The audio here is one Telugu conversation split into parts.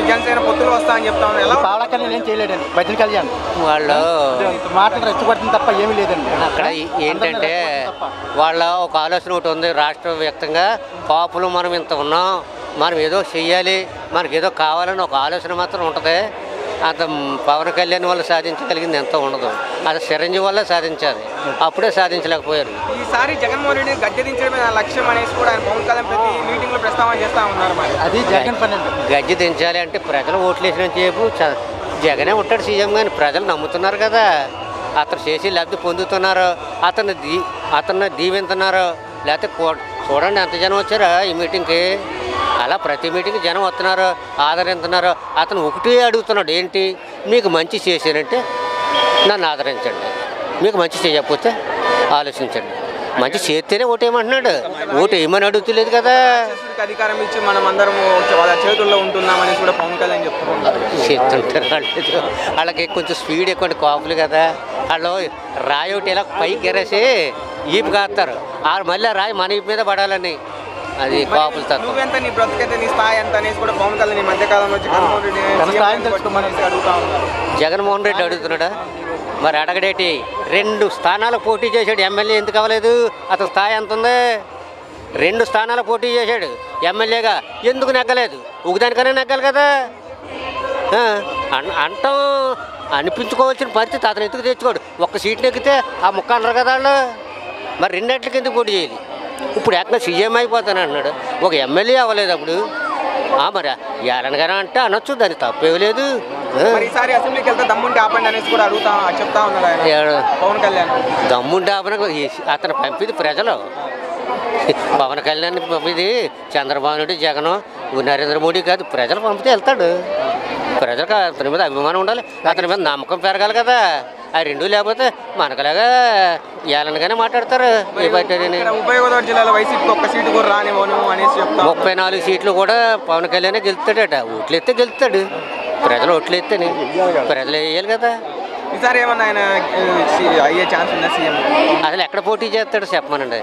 జనసేన పొత్తులు వస్తాయని చెప్తా ఉన్నారు ఎలా పావలా కళ్యాణ్ ఏం చేయలేడండి భజన కళ్యాణ్ వాళ్ళు మాటలు రెచ్చగొట్టిన తప్ప ఏమీ లేదండి అక్కడ ఏంటంటే వాళ్ళ ఒక ఆలోచన ఒకటి ఉంది రాష్ట్ర వ్యాప్తంగా కాపులు మనం ఇంత ఉన్నాం మనం ఏదో చెయ్యాలి మనకి ఏదో కావాలని ఒక ఆలోచన మాత్రం ఉంటుంది అంత పవన్ కళ్యాణ్ వల్ల సాధించగలిగింది ఎంతో ఉండదు అది చిరంజీవి వల్ల సాధించాలి అప్పుడే సాధించలేకపోయారు ఈసారి జగన్మోహన్ రెడ్డి గద్దె దించడమే నా లక్ష్యం అనేసి కూడా ఆయన పవన్ కళ్యాణ్ ప్రతి మీటింగ్ లో ప్రస్తావన చేస్తా ఉన్నారు మరి అది జగన్ పని అండి గజ్జి దించాలి అంటే ప్రజలు ఓట్లు వేసిన సేపు చ- జగనే ఉంటాడు సీఎం కానీ ప్రజలు నమ్ముతున్నారు కదా అతను చేసి లబ్ధి పొందుతున్నారు అతను దీ అతన్ని దీవిస్తున్నారు లేకపోతే కూ- చూడండి ఎంత జనం వచ్చారా ఈ మీటింగ్కి అలా ప్రతి మీటింగ్ జనం వస్తున్నారు ఆదరిస్తున్నారు అతను ఒకటే అడుగుతున్నాడు ఏంటి మీకు మంచి చేశానంటే నన్ను ఆదరించండి మీకు మంచి చేయకపోతే ఆలోచించండి మంచి చేస్తేనే ఓటేయమంటున్నాడు ఓటు వేయమని అడుగుతలేదు కదా రాక్షసుడికి అధికారం ఇచ్చి మనం అందరం వాళ్ళ చేతుల్లో ఉంటున్నామని కూడా పవన్ కళ్యాణ్ చెప్తున్నారు చెప్తుంటారు వాళ్ళు వాళ్ళకి కొంచెం స్పీడ్ ఎక్కువ కాపులు కదా వాళ్ళు రాయి ఒకటి ఇలా పైకి ఎరేసి ఈపు కాస్తారు వాళ్ళు మళ్ళీ ఆ రాయి మన ఈపు మీద పడాలని అది కాపుల తత్వం నువ్వెంత నీ బ్రతికైతే నీ స్థాయి ఎంత అనేసి కూడా పవన్ కళ్యాణ్ ఈ మధ్య కాలంలో వచ్చి జగన్మోహన్ రెడ్డి తన సీఎం స్థాయిని పట్టుమని తెలుసుకోమని అడుగుతా ఉన్నారు జగన్మోహన్ రెడ్డి అడుగుతున్నాడా మరి అడగడేటి రెండు స్థానాలు పోటీ చేశాడు ఎమ్మెల్యే ఎందుకు అవ్వలేదు అతని స్థాయి ఎంత ఉంది రెండు స్థానాలు పోటీ చేశాడు ఎమ్మెల్యేగా ఎందుకు నెగ్గలేదు ఒకదానికనే నెగ్గాలి కదా ఆ, అన్- అంటాం అనిపించుకోవాల్సిన పరిస్థితి అతను ఎందుకు తెచ్చుకోడు ఒక్క సీట్లు ఎక్కితే ఆ ముక్క అనరు కదా వాళ్ళు మరి రెండేట్లకి ఎందుకు పోటీ చేయాలి ఇప్పుడు ఏకంగా సీఎం అయిపోతాను అన్నాడు ఒక ఎమ్మెల్యే అవ్వలేదు అప్పుడు ఆ, మరి ఏలనగానే అంటే అనొచ్చు దానికి తప్పేమీ లేదు ఆ. మరి ఈసారి అసెంబ్లీకి వెళ్తే దమ్ముంటే ఆపండి అనేసి కూడా అడుగుతా చెప్తా ఉన్నారు ఆయన ఏడు- పవన్ కళ్యాణ్ దమ్ముంటే అతను అతను పంపిది ప్రజలు పవన్ కళ్యాణ్ పంపిది చంద్రబాబు నాయుడు జగన్ నరేంద్ర మోడీ కాదు ప్రజలు పంపితే వెళ్తాడు ప్రజలకు అతని మీద అభిమానం ఉండాలి అతని మీద నమ్మకం పెరగాలి కదా ఆ రెండు లేకపోతే మనకులాగా ఏలనగానే మాట్లాడతారు ఏ పార్టీ అని. ఇక్కడ ఉభయ గోదావరి జిల్లాలో వైసీపీకి ఒక్క సీటు కూడా రానివ్వను అనేసి చెప్తా ముప్పై నాలుగు సీట్లు కూడా పవన్ కళ్యాణ్ గెలుస్తాడట ఓట్లు ఎత్తే గెలుస్తాడు ప్రజలు ఓట్లు ఎత్తేని ప్రజలు వేయాలి కదా ఈసారి ఏమన్నా ఆయన ఆ, సి- అయ్యే ఛాన్స్ ఉందా సీఎం అసలు ఎక్కడ పోటీ చేస్తాడో చెప్పమనండి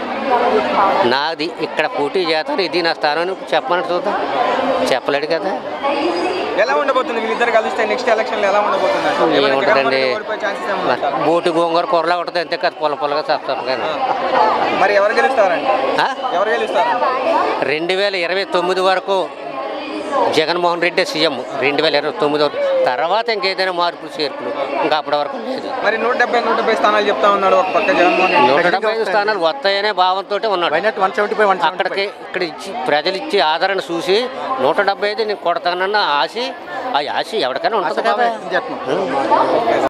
నాది ఇక్కడ పోటీ చేస్తాను ఇది నా స్థానం అని చెప్పమని చూద్దాం చెప్పలేడు కదా ఎలా ఉండబోతుంది వీళ్ళిద్దరు కలిస్తే నెక్స్ట్ ఎలక్షన్ ఎలా ఉండబోతుంది అంటారు? ఏమైనా ఏముంటుందండి జగన్మోహన్ రెడ్డి ఓడిపోయే chances ఏమన్నా మరి ఉంటాయా? బోటు గోంగూర కూరలా ఉంటుంది అంతే కదా పొల పొలగా చేస్తాం కానీ మరి ఎవరు గెలుస్తారండి ఆ? ఎవరు గెలుస్తారు రెండు వేల ఇరవై తొమ్మిది వరకు జగన్మోహన్ రెడ్డి సీఎం రెండు వేల ఇరవై తొమ్మిది వరకు తర్వాత ఇంకేదైనా మార్పులు చేర్పులు ఇంకా అప్పటి వరకు లేదు మరి నూట డెబ్బై నూట డెబ్బై స్థానాలు చెప్తా ఉన్నాడు ఒక పక్క జగన్మోహన్ రెడ్డి నూట డెబ్బై ఐదు స్థానాలు వస్తాయనే భావంతో ఉన్నాడు వైనట్ వన్ సెవెంటీ ఫైవ్ వన్ అక్కడికి ఇక్కడ ఇచ్చి ప్రజలు ఇచ్చి ఆదరణ చూసి నూట డెబ్బై ఐదు నేను కొడతానన్న ఆశ ఆ ఆశ ఎవరికైనా ఉంటుంది కదా చేస్తున్నాం